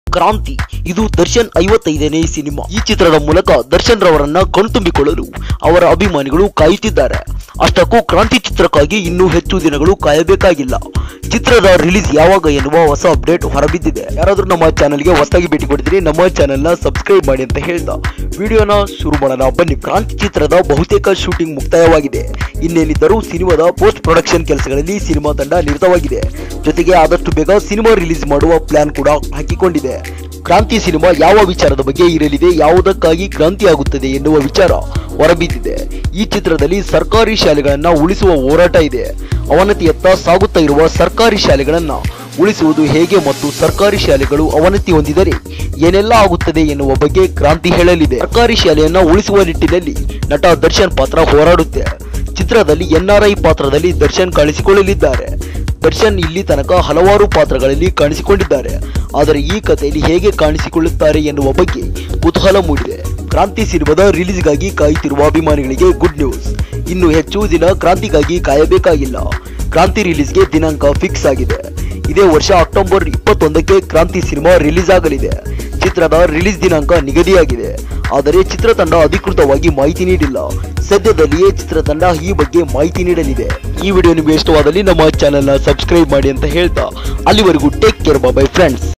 ಕ್ರಾಂತಿ ಇದು ದರ್ಶನ್ ಐವತ್ತೈದನೇ ಸಿನಿಮಾ ಈ ಚಿತ್ರದ ಮೂಲಕ ದರ್ಶನ್ ರವರನ್ನ ಕಣ್ತುಂಬಿಕೊಳ್ಳಲು ಅವರ ಅಭಿಮಾನಿಗಳು ಕಾಯುತ್ತಿದ್ದಾರೆ ಅಷ್ಟಕ್ಕೂ ಕ್ರಾಂತಿ ಚಿತ್ರಕ್ಕಾಗಿ ಇನ್ನೂ ಹೆಚ್ಚು ದಿನಗಳು ಕಾಯಬೇಕಾಗಿಲ್ಲ ಚಿತ್ರದ ರಿಲೀಸ್ ಯಾವಾಗ ಎನ್ನುವ ಹೊಸ ಅಪ್ಡೇಟ್ ಹೊರಬಿದ್ದಿದೆ ಯಾರಾದ್ರೂ ನಮ್ಮ ಚಾನಲ್ಗೆ ಹೊಸದಾಗಿ ಭೇಟಿ ಕೊಡ್ತೀರಿ ನಮ್ಮ ಚಾನೆಲ್ನ ಸಬ್ಸ್ಕ್ರೈಬ್ ಮಾಡಿ ಅಂತ ಹೇಳ್ತಾ ವಿಡಿಯೋನ ಶುರು ಮಾಡೋಣ ಬನ್ನಿ ಕ್ರಾಂತಿ ಚಿತ್ರದ ಬಹುತೇಕ ಶೂಟಿಂಗ್ ಮುಕ್ತಾಯವಾಗಿದೆ ಇನ್ನೇನಿದ್ದರೂ ಸಿನಿಮಾದ ಪೋಸ್ಟ್ ಪ್ರೊಡಕ್ಷನ್ ಕೆಲಸಗಳಲ್ಲಿ ಸಿನಿಮಾ ತಂಡ ನಿರತವಾಗಿದೆ ಜೊತೆಗೆ ಆದಷ್ಟು ಬೇಗ ಸಿನಿಮಾ ರಿಲೀಸ್ ಮಾಡುವ ಪ್ಲಾನ್ ಕೂಡ ಹಾಕಿಕೊಂಡಿದೆ ಕ್ರಾಂತಿ ಸಿನಿಮಾ ಯಾವ ವಿಚಾರದ ಬಗ್ಗೆ ಇರಲಿದೆ ಯಾವುದಕ್ಕಾಗಿ ಕ್ರಾಂತಿ ಆಗುತ್ತದೆ ಎನ್ನುವ ವಿಚಾರ ಹೊರಬಿದ್ದಿದೆ ಈ ಚಿತ್ರದಲ್ಲಿ ಸರ್ಕಾರಿ ಶಾಲೆಗಳನ್ನ ಉಳಿಸುವ ಹೋರಾಟ ಇದೆ ಅವನತಿಯತ್ತ ಸಾಗುತ್ತಾ ಇರುವ ಸರ್ಕಾರಿ ಶಾಲೆಗಳನ್ನ ಉಳಿಸುವುದು ಹೇಗೆ ಮತ್ತು ಸರ್ಕಾರಿ ಶಾಲೆಗಳು ಅವನತಿ ಹೊಂದಿದರೆ ಏನೆಲ್ಲ ಆಗುತ್ತದೆ ಎನ್ನುವ ಬಗ್ಗೆ ಕ್ರಾಂತಿ ಹೇಳಲಿದೆ ಸರ್ಕಾರಿ ಶಾಲೆಯನ್ನ ಉಳಿಸುವ ನಿಟ್ಟಿನಲ್ಲಿ ನಟ ದರ್ಶನ್ ಪಾತ್ರ ಹೋರಾಡುತ್ತೆ ಚಿತ್ರದಲ್ಲಿ ಎನ್ಆರ್ಐ ಪಾತ್ರದಲ್ಲಿ ದರ್ಶನ್ ಕಾಣಿಸಿಕೊಳ್ಳಲಿದ್ದಾರೆ ದರ್ಶನ್ ಇಲ್ಲಿ ತನಕ ಹಲವಾರು ಪಾತ್ರಗಳಲ್ಲಿ ಕಾಣಿಸಿಕೊಂಡಿದ್ದಾರೆ ಆದರೆ ಈ ಕಥೆಯಲ್ಲಿ ಹೇಗೆ ಕಾಣಿಸಿಕೊಳ್ಳುತ್ತಾರೆ ಎನ್ನುವ ಬಗ್ಗೆ ಕುತೂಹಲ ಮೂಡಿದೆ ಕ್ರಾಂತಿ ಸಿನಿಮಾದ ರಿಲೀಸ್ಗಾಗಿ ಕಾಯುತ್ತಿರುವ ಅಭಿಮಾನಿಗಳಿಗೆ ಗುಡ್ ನ್ಯೂಸ್ ಇನ್ನು ಹೆಚ್ಚು ದಿನ ಕ್ರಾಂತಿಗಾಗಿ ಕಾಯಬೇಕಾಗಿಲ್ಲ ಕ್ರಾಂತಿ ರಿಲೀಸ್ಗೆ ದಿನಾಂಕ ಫಿಕ್ಸ್ ಆಗಿದೆ ಇದೇ ವರ್ಷ ಅಕ್ಟೋಬರ್ ಇಪ್ಪತ್ತೊಂದಕ್ಕೆ ಕ್ರಾಂತಿ ಸಿನಿಮಾ ರಿಲೀಸ್ ಆಗಲಿದೆ ಚಿತ್ರದ ರಿಲೀಸ್ ದಿನಾಂಕ ನಿಗದಿಯಾಗಿದೆ ಆದರೆ ಚಿತ್ರತಂಡ ಅಧಿಕೃತವಾಗಿ ಮಾಹಿತಿ ನೀಡಿಲ್ಲ ಸದ್ಯದಲ್ಲಿಯೇ ಚಿತ್ರತಂಡ ಈ ಬಗ್ಗೆ ಮಾಹಿತಿ ನೀಡಲಿದೆ ಈ ವಿಡಿಯೋ ನಿಮಗೆ ಇಷ್ಟವಾದಲ್ಲಿ ನಮ್ಮ ಚಾನೆಲ್ನ ಸಬ್ಸ್ಕ್ರೈಬ್ ಮಾಡಿ ಅಂತ ಹೇಳ್ತಾ ಅಲ್ಲಿವರೆಗೂ ಟೇಕ್ ಕೇರ್ ಬೈ ಫ್ರೆಂಡ್ಸ್